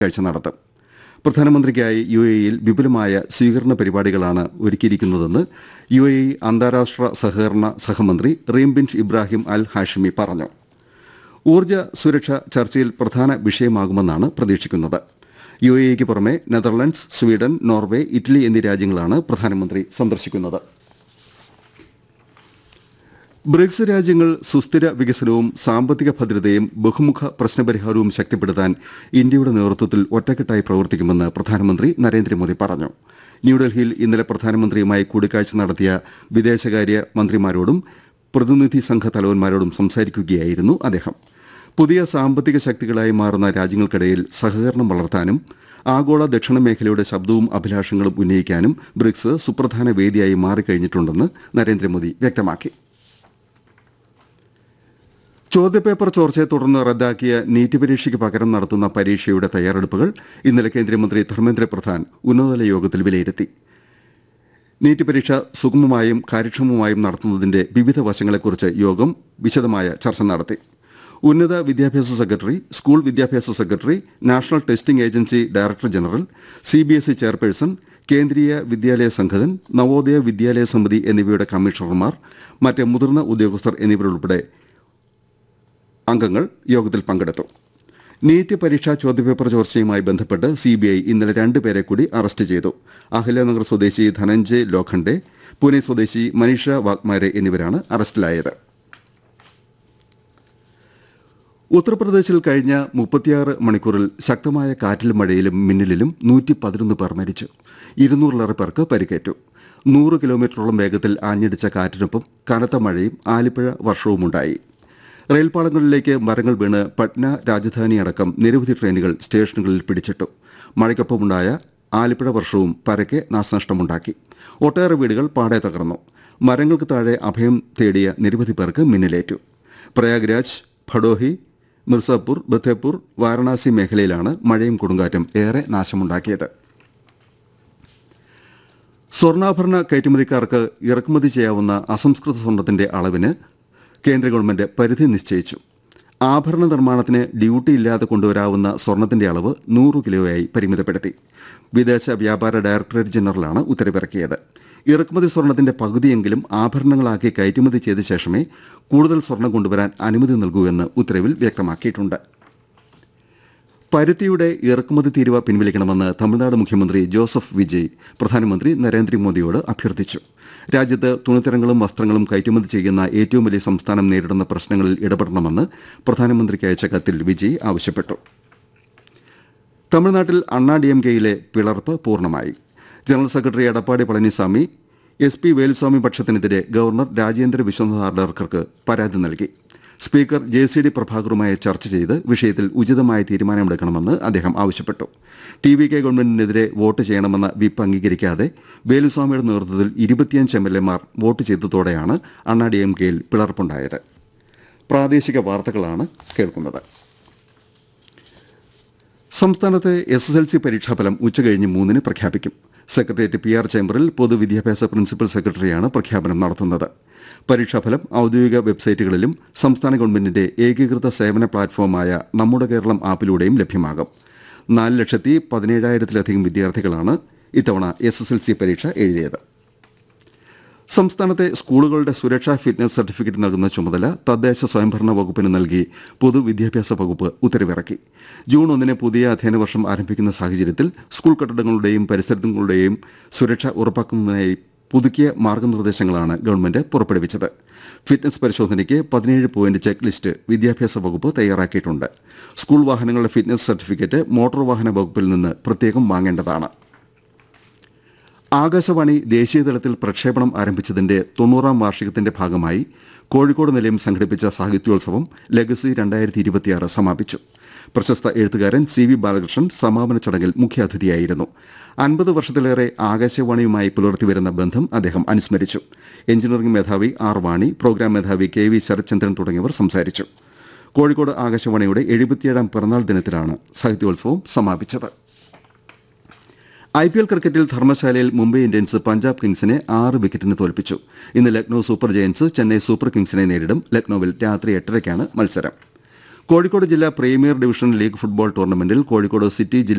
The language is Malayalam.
കാഴ്ച നടത്തും പ്രധാനമന്ത്രിക്കായി യു എ ഇയിൽ വിപുലമായ സ്വീകരണ പരിപാടികളാണ് ഒരുക്കിയിരിക്കുന്നതെന്ന് യു എ ഇ അന്താരാഷ്ട്ര സഹകരണ സഹമന്ത്രി Reem bin Ibrahim al Hashimi പറഞ്ഞു ഊർജ്ജ സുരക്ഷ ചർച്ചയിൽ പ്രധാന വിഷയമാകുമെന്നാണ് പ്രതീക്ഷിക്കുന്നത് യു എ ഇക്ക് പുറമെ നെതർലൻഡ്സ് സ്വീഡൻ നോർവേ ഇറ്റലി എന്നീ രാജ്യങ്ങളാണ് പ്രധാനമന്ത്രി സന്ദർശിക്കുന്നത് ബ്രിക്സ് രാജ്യങ്ങൾ സുസ്ഥിര വികസനവും സാമ്പത്തിക ഭദ്രതയും ബഹുമുഖ പ്രശ്നപരിഹാരവും ശക്തിപ്പെടുത്താൻ ഇന്ത്യയുടെ നേതൃത്വത്തിൽ ഒറ്റക്കെട്ടായി പ്രവർത്തിക്കുമെന്ന് പ്രധാനമന്ത്രി നരേന്ദ്രമോദി പറഞ്ഞു ന്യൂഡൽഹിയിൽ ഇന്നലെ പ്രധാനമന്ത്രിയുമായി കൂടിക്കാഴ്ച നടത്തിയ വിദേശകാര്യ മന്ത്രിമാരോടും പ്രതിനിധി സംഘ തലവന്മാരോടും സംസാരിക്കുകയായിരുന്നു അദ്ദേഹം പുതിയ സാമ്പത്തിക ശക്തികളായി മാറുന്ന രാജ്യങ്ങൾക്കിടയിൽ സഹകരണം വളർത്താനും ആഗോള ദക്ഷിണ മേഖലയുടെ ശബ്ദവും അഭിലാഷങ്ങളും ഉന്നയിക്കാനും ബ്രിക്സ് സുപ്രധാന വേദിയായി മാറിക്കഴിഞ്ഞിട്ടുണ്ടെന്ന് നരേന്ദ്രമോദി വ്യക്തമാക്കി ചോദ്യപേപ്പർ ചോർച്ചയെ തുടർന്ന് റദ്ദാക്കിയ നീറ്റ് പരീക്ഷയ്ക്ക് പകരം നടത്തുന്ന പരീക്ഷയുടെ തയ്യാറെടുപ്പുകൾ ഇന്നലെ കേന്ദ്രമന്ത്രി ധർമ്മേന്ദ്ര പ്രധാൻ ഉന്നതതല യോഗത്തിൽ വിലയിരുത്തി നീറ്റ് പരീക്ഷ സുഗമമായും കാര്യക്ഷമമായും നടത്തുന്നതിന്റെ വിവിധ വശങ്ങളെക്കുറിച്ച് യോഗം വിശദമായ ചർച്ച നടത്തി ഉന്നത വിദ്യാഭ്യാസ സെക്രട്ടറി സ്കൂൾ വിദ്യാഭ്യാസ secretary national testing agency director general C B S E chairperson Kendriya Vidyalaya Sangathan Navodaya വിദ്യാലയ സമിതി എന്നിവയുടെ കമ്മീഷണർമാർ മറ്റ് മുതിർന്ന ഉദ്യോഗസ്ഥർ എന്നിവരുൾപ്പെടെ അംഗങ്ങൾ യോഗത്തിൽ പങ്കെടുത്തു നീറ്റ് പരീക്ഷാ ചോദ്യപേപ്പർ ചോർച്ചയുമായി ബന്ധപ്പെട്ട് സിബിഐ ഇന്നലെ രണ്ടുപേരെ കൂടി അറസ്റ്റ് ചെയ്തു അഹല്യനഗർ സ്വദേശി ധനഞ്ജയ് ലോഖണ്ഡെ പൂനെ സ്വദേശി മനീഷ വാഗ്മാരെ എന്നിവരാണ് അറസ്റ്റിലായത് ഉത്തർപ്രദേശിൽ കഴിഞ്ഞ മുപ്പത്തിയാറ് മണിക്കൂറിൽ ശക്തമായ കാറ്റിലും മഴയിലും മിന്നലിലും നൂറ്റി പതിനൊന്ന് പേർ മരിച്ചു ഇരുന്നൂറിലേറെ പേർക്ക് പരിക്കേറ്റു നൂറ് കിലോമീറ്ററോളം വേഗത്തിൽ ആഞ്ഞടിച്ച കാറ്റിനൊപ്പം കനത്ത മഴയും ആലിപ്പുഴ വർഷവുമുണ്ടായി റെയിൽപാളങ്ങളിലേക്ക് മരങ്ങൾ വീണ് പട്ന രാജധാനി അടക്കം നിരവധി ട്രെയിനുകൾ സ്റ്റേഷനുകളിൽ പിടിച്ചിട്ടു മഴയ്ക്കൊപ്പമുണ്ടായ ആലിപ്പുഴ വർഷവും പരക്കെ നാശനഷ്ടമുണ്ടാക്കി ഒട്ടേറെ വീടുകൾ പാടെ തകർന്നു മരങ്ങൾക്ക് താഴെ അഭയം തേടിയ നിരവധി പേർക്ക് മിന്നലേറ്റു പ്രയാഗ്രാജ് ഭഡോഹി മിർസാപൂർ ബത്തേപൂർ വാരണാസി മേഖലയിലാണ് മഴയും കൊടുങ്കാറ്റും ഏറെ നാശമുണ്ടാക്കിയത് സ്വർണ്ണാഭരണ കയറ്റുമതിക്കാർക്ക് ഇറക്കുമതി ചെയ്യാവുന്ന അസംസ്കൃത സ്വർണത്തിന്റെ അളവിന് കേന്ദ്ര ഗവൺമെന്റ് പരിധി നിശ്ചയിച്ചു ആഭരണ നിർമ്മാണത്തിന് ഡ്യൂട്ടി ഇല്ലാതെ കൊണ്ടുവരാവുന്ന സ്വർണത്തിന്റെ അളവ് നൂറ് കിലോയായി പരിമിതപ്പെടുത്തി വിദേശ വ്യാപാര ഡയറക്ടറേറ്റ് ജനറലാണ് ഉത്തരവിറക്കിയത് ഇറക്കുമതി സ്വർണത്തിന്റെ പകുതിയെങ്കിലും ആഭരണങ്ങളാക്കി കയറ്റുമതി ചെയ്ത ശേഷമേ കൂടുതൽ സ്വർണം കൊണ്ടുവരാൻ അനുമതി നൽകൂ എന്ന് ഉത്തരവിൽ വ്യക്തമാക്കിയിട്ടുണ്ട് പരുത്തിയുടെ ഇറക്കുമതി തീരുവ പിൻവലിക്കണമെന്ന് തമിഴ്നാട് മുഖ്യമന്ത്രി ജോസഫ് വിജയ് പ്രധാനമന്ത്രി നരേന്ദ്രമോദിയോട് അഭ്യർത്ഥിച്ചു രാജ്യത്ത് തുണിത്തരങ്ങളും വസ്ത്രങ്ങളും കയറ്റുമതി ചെയ്യുന്ന ഏറ്റവും വലിയ സംസ്ഥാനം നേരിടുന്ന പ്രശ്നങ്ങളിൽ ഇടപെടണമെന്ന് പ്രധാനമന്ത്രിക്ക് അയച്ച കത്തിൽ വിജയ് ആവശ്യപ്പെട്ടു തമിഴ്നാട്ടിൽ അണ്ണാ ഡി എം കെയിലെ പിളർപ്പ് പൂർണ്ണമായി general secretary Edappadi Palaniswami S P Veluswamy പക്ഷത്തിനെതിരെ ഗവർണർ രാജേന്ദ്ര വിശ്വനാഥ് ആർഡർക്കർക്ക് പരാതി നൽകി സ്പീക്കർ ജെ സി ഡി പ്രഭാകറുമായി ചർച്ച ചെയ്ത് വിഷയത്തിൽ ഉചിതമായ തീരുമാനമെടുക്കണമെന്ന് അദ്ദേഹം ആവശ്യപ്പെട്ടു ടി വി കെ ഗവൺമെന്റിനെതിരെ വോട്ട് ചെയ്യണമെന്ന വിപ്പ് അംഗീകരിക്കാതെ വേലുസ്വാമിയുടെ നേതൃത്വത്തിൽ ഇരുപത്തിയഞ്ച് എം എൽ എമാർ വോട്ട് ചെയ്തതോടെയാണ് അണ്ണാ ഡി എം കെയിൽ പിളർപ്പുണ്ടായത് പ്രാദേശിക വാർത്തകളാണ് കേൾക്കുന്നത് സംസ്ഥാനത്തെ എസ് എസ് എൽ സി പരീക്ഷാഫലം ഉച്ചകഴിഞ്ഞ് മൂന്നിന് പ്രഖ്യാപിക്കും സെക്രട്ടേറിയറ്റ് പി ആർ ചേംബറിൽ പൊതുവിദ്യാഭ്യാസ പ്രിൻസിപ്പൽ സെക്രട്ടറിയാണ് പ്രഖ്യാപനം നടത്തുന്നത് പരീക്ഷാഫലം ഔദ്യോഗിക വെബ്സൈറ്റുകളിലും സംസ്ഥാന ഗവൺമെന്റിന്റെ ഏകീകൃത സേവന പ്ലാറ്റ്ഫോമായ നമ്മുടെ കേരളം ആപ്പിലൂടെയും ലഭ്യമാകും നാല് ലക്ഷത്തി പതിനേഴായിരത്തിലധികം വിദ്യാർത്ഥികളാണ് ഇത്തവണ എസ് എസ് എൽ സി പരീക്ഷ എഴുതിയത് സംസ്ഥാനത്തെ സ്കൂളുകളുടെ സുരക്ഷാ ഫിറ്റ്നസ് സർട്ടിഫിക്കറ്റ് നൽകുന്ന ചുമതല തദ്ദേശ സ്വയംഭരണ വകുപ്പിന് നൽകി പൊതുവിദ്യാഭ്യാസ വകുപ്പ് ഉത്തരവിറക്കി ജൂൺ ഒന്നിന് പുതിയ അധ്യയന വർഷം ആരംഭിക്കുന്ന സാഹചര്യത്തിൽ സ്കൂൾ കെട്ടിടങ്ങളുടെയും പരിസരങ്ങളുടെയും സുരക്ഷ ഉറപ്പാക്കുന്നതിനായി പുതുക്കിയ മാർഗനിർദ്ദേശങ്ങളാണ് ഗവൺമെന്റ് പുറപ്പെടുവിച്ചത് ഫിറ്റ്നസ് പരിശോധനയ്ക്ക് പതിനേഴ് പോയിന്റ് ചെക്ക് ലിസ്റ്റ് വിദ്യാഭ്യാസ വകുപ്പ് തയ്യാറാക്കിയിട്ടുണ്ട് സ്കൂൾ വാഹനങ്ങളുടെ ഫിറ്റ്നസ് സർട്ടിഫിക്കറ്റ് മോട്ടോർ വാഹന വകുപ്പിൽ നിന്ന് പ്രത്യേകം വാങ്ങേണ്ടതാണ് ആകാശവാണി ദേശീയതലത്തിൽ പ്രക്ഷേപണം ആരംഭിച്ചതിന്റെ തൊണ്ണൂറാം വാർഷികത്തിന്റെ ഭാഗമായി കോഴിക്കോട് നിലയം സംഘടിപ്പിച്ച സാഹിത്യോത്സവം ലെഗസി രണ്ടായിരത്തി ഇരുപത്തിയാറ് സമാപിച്ചു പ്രശസ്ത എഴുത്തുകാരൻ സി വി ബാലകൃഷ്ണൻ സമാപന ചടങ്ങിൽ മുഖ്യാതിഥിയായിരുന്നു അൻപത് വർഷത്തിലേറെ ആകാശവാണിയുമായി പുലർത്തിവരുന്ന ബന്ധം അദ്ദേഹം അനുസ്മരിച്ചു എഞ്ചിനീയറിംഗ് മേധാവി ആർ വാണി പ്രോഗ്രാം മേധാവി കെ വി ശരത്ചന്ദ്രൻ തുടങ്ങിയവർ സംസാരിച്ചു കോഴിക്കോട് ആകാശവാണിയുടെ എഴുപത്തിയേഴാം പിറന്നാൾ ദിനത്തിലാണ് സാഹിത്യോത്സവം സമാപിച്ചത് ഐ പി എൽ ക്രിക്കറ്റിൽ ധർമ്മശാലയിൽ മുംബൈ ഇന്ത്യൻസ് പഞ്ചാബ് കിങ്സിനെ ആറ് വിക്കറ്റിന് തോൽപ്പിച്ചു ഇന്ന് Lucknow super giants Chennai super കിങ്സിനെ നേരിടും ലക്നൌവിൽ രാത്രി എട്ടരയ്ക്കാണ് മത്സരം കോഴിക്കോട് ജില്ലാ പ്രീമിയർ ഡിവിഷൻ ലീഗ് ഫുട്ബോൾ ടൂർണമെന്റിൽ കോഴിക്കോട് സിറ്റി ജില്ലാ